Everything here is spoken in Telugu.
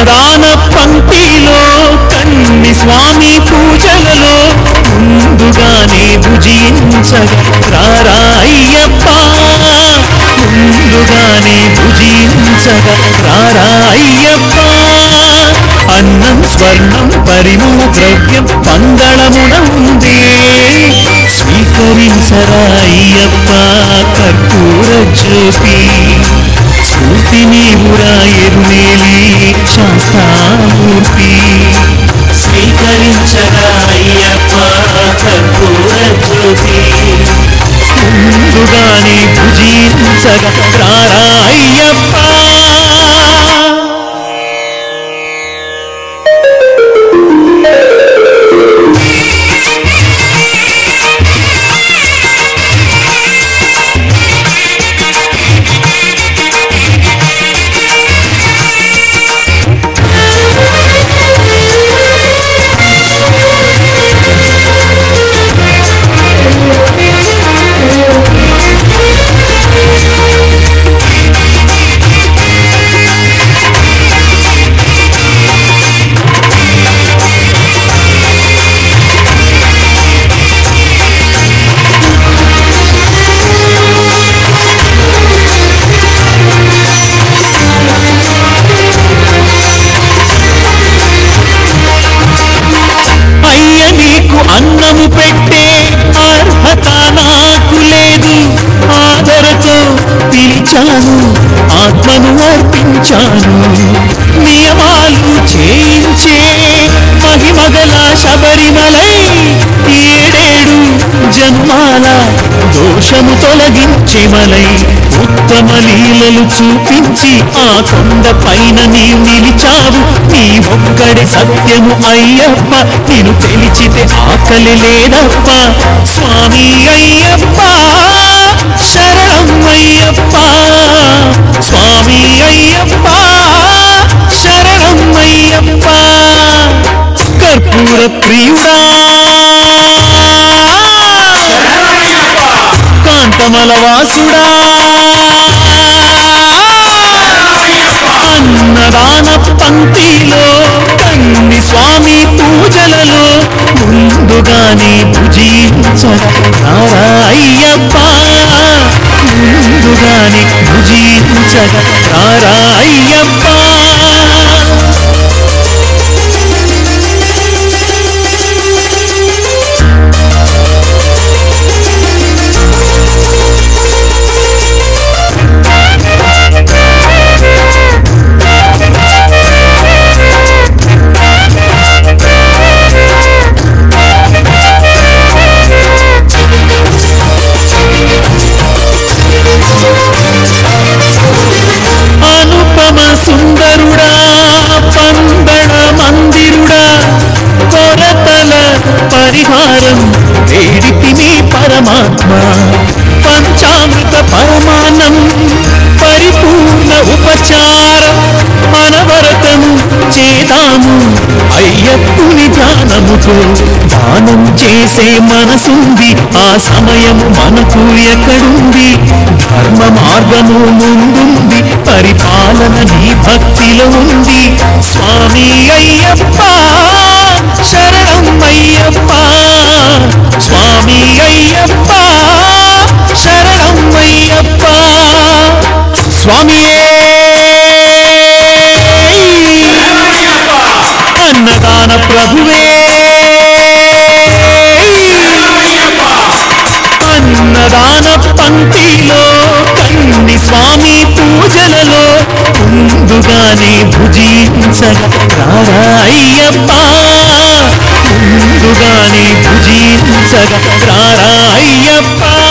అన్నదాన పంక్తిలో కన్ని స్వామి పూజలలో ముందుగానే భుజించగా రారా అయ్యప్ప ముందుగానే భుజించగా రారా అయ్యప్ప అన్నం స్వర్ణం పరిమళ ద్రవ్యం మంగళమున ఉంది స్వీకరించరా అయ్యప్ప కర్పూర జ్యోతి స్ఫూర్తి నీవురా ఎరుమేలి శాస్త్రామూర్తి స్వీకరించరా అయ్యప్ప కర్పూర జ్యోతి ముందుగానే భుజించగా రారా అయ్యప్ప అయ్య నీకు అన్నము పెట్టే అర్హత నాకు లేదు ఆదరతో పిలిచాను ఆత్మను అర్పించాను నియమాలు చేయించే మహిమగల శబరిమలై ఏడేడు జన్మాల దోషము తొలగించే మలై ఉత్తమ లీలలు చూపించి ఆ కొండ పైన నీవు నిలిచావు నీ ఒక్కడే సత్యము అయ్యప్ప నేను తెలిచితే ఆకలి లేదప్ప స్వామి అయ్యప్ప శరణం అయ్యప్ప స్వామి అయ్యప్ప శరణం అయ్యప్ప కర్పూర ప్రియుడా కాంతమల వాసుడా అన్నదాన పంక్తిలో కన్ని స్వామి పూజలలో ముందుగానే భుజించగా అయ్యప్ప ముందుగానే భుజించగా అయ్యప్ప అనుపమ సుందరుడా పందడ మందిరుడా కొరతల పరిహారం వేడికి నీ పరమాత్మ పంచామృత పరమానం పరిపూర్ణ ఉపచారం అనవరతము చేదాము అయ్యప్పుని ధ్యానముతో దానం చేసే మనసుంది ఆ సమయము మనకు ఎక్కడుంది ధర్మ మార్గము ముందుంది పరిపాలన నీ భక్తిలో ఉంది స్వామి అయ్యప్ప శరణం అయ్యప్ప స్వామి అయ్యప్ప శరణం అయ్యప్ప స్వామియే అన్నదాన ప్రభువే అన్నదాన పంక్తిలో కన్ని స్వామి పూజలలో ముందుగానే భుజించగా రారా అయ్యప్ప ముందుగానే భుజించగా రారా అయ్యప్ప